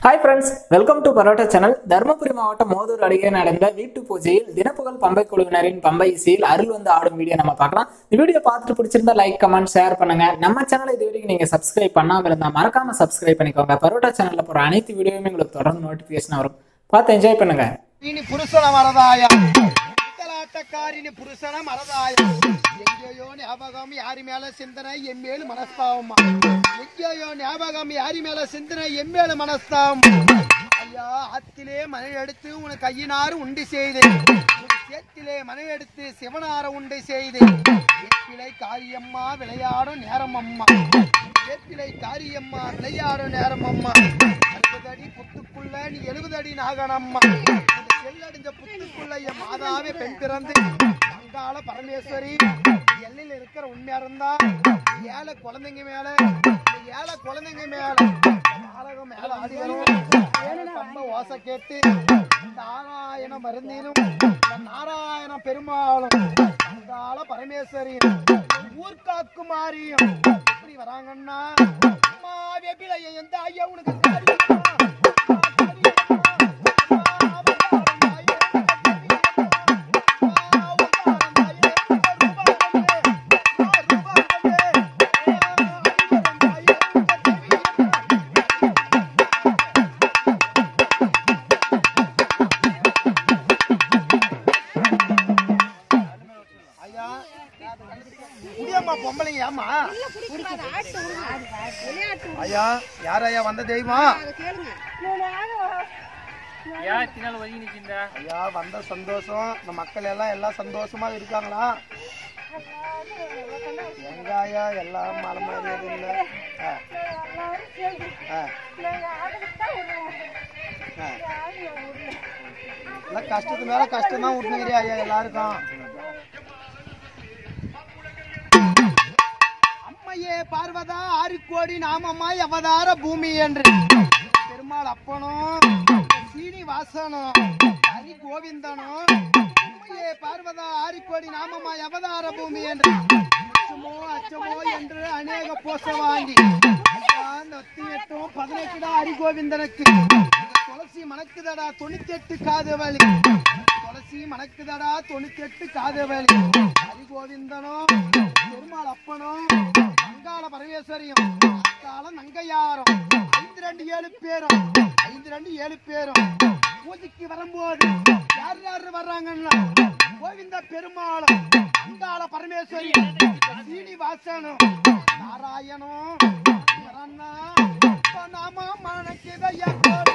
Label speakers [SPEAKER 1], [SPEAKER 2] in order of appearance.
[SPEAKER 1] Hi friends welcome to parotta channel Dharmapuri மாவட்டம் மோதூர் அருகே நடந்த வீட்டு பூஜையில் தினப்புகழ் பம்பை குழுவினரின் பம்பை இசையில் அருள் வந்து ஆடும் வீடியோ நம்ம பார்க்கலாம் இந்த வீடியோ பார்த்துட்டு பிடிச்சிருந்தா லைக் கமெண்ட் ஷேர் பண்ணுங்க நம்ம சேனலை இது வரைக்கும் நீங்க சப்ஸ்கிரைப் பண்ணாம இருந்தா மறக்காம சப்ஸ்கிரைப் பண்ணிக்கோங்க பரோட்டா சேனல்ல போற அனைத்து வீடியோவுமே உங்களுக்கு தொடர்ந்து நோட்டிபிகேஷன் வரும் பார்த்து என்ஜாய் பண்ணுங்க
[SPEAKER 2] இனி புருஷன மரதாய பித்தலாட்டக்காரினி புருஷன மரதாய எங்கேயோ ஞாபகம் யாரி மேல சிந்தனை எம்மேலு மனஸ்தாவம் எங்கேயோ ஞாபகம் யாரி மேல சிந்தனை எம்மேலு மனஸ்தாவம் ஐயா அத்திலே மனை எடுத்து உனக்கு கையினாறு உண்டு செய்தேன் உன் சேத்திலே மனை எடுத்து சிவனார உண்டு செய்தேன் வேப்பிலை காரியம்மா விளையாடும் நேரம் அம்மா வேப்பிலை காரியம்மா விளையாடும் நேரம் அம்மா அறுபது அடி புத்துக்குள்ள நீ எழுபது அடி நாகனம்மா இந்த செல்லடிஞ்ச புத்துக்குள்ள என் மாதாவே பெண் பிறந்து அங்காள பரமேஸ்வரி எல்லையில இருக்கிற உண்மையா இருந்தா இந்த ஏழை குழந்தைங்க மேல இந்த ஏழை குழந்தைங்க மேல நாடகம் மேல ஆடி வரும் கம்ப ஓசை கேட்டு நாராயண மருந்திலும் இந்த நாராயண பெருமாளும் அங்காள பரமேஸ்வரியும் ஊர்காக்கு மாறியும் எப்படி வராங்கன்னா அம்மா வெப்பிலைய எந்த ஐயா உனக்கு காரியமா? ஐயா முடியாமா பொம்பளைங்க ஏமா ஐயா யார் ஐயா வந்த தெய்வம் ஐயா வந்த சந்தோஷம் இந்த மக்கள் எல்லாம் எல்லாம் சந்தோஷமா இருக்காங்களா எங்க ஐயா எல்லாம் மலை மாதிரி எதுவும் இல்லை ஆ, ஆ, ஆ. எல்லாம் கஷ்டத்து மேல கஷ்டம் தான் விட்டுனுங்கிறியா ஐயா எல்லாருக்கும் அம்மையே பார்வதா ஆறு கோடி நாமம்மாய் அவதார பூமி என்று பெருமாள் அப்பனும் சீனிவாசனும் ஹரி கோவிந்தனும் அம்மையே பார்வதா ஆறு கோடி நாமம்மாய் அவதார பூமி என்று அச்சமோ அச்சமோ என்று அநேக போச வாங்கி ஐயா, நொத்தி எட்டும் பதினெட்டுடா ஹரி கோவிந்தனுக்கு துளசி மணக்குதடா தொண்ணூத்தி எட்டு காது வலி துளசி மணக்குதடா தொண்ணூத்தி எட்டு காது வலி ஹரி கோவிந்தனும் பெருமாள் அப்பனும் அங்காள பரமேஸ்வரியும் அக்காலம் நங்கையாரும் ஐந்து ரெண்டு ஏழு பேரும் ஐந்து ரெண்டு ஏழு பேரும் பூஜைக்கு வரும்போது யார் யார் வர்றாங்கன்னா கோவிந்த பெருமாளும் அங்காள பரமேஸ்வரி சீனிவாசனும் நாராயணும் வரண்ணா நாம மணக்குதையா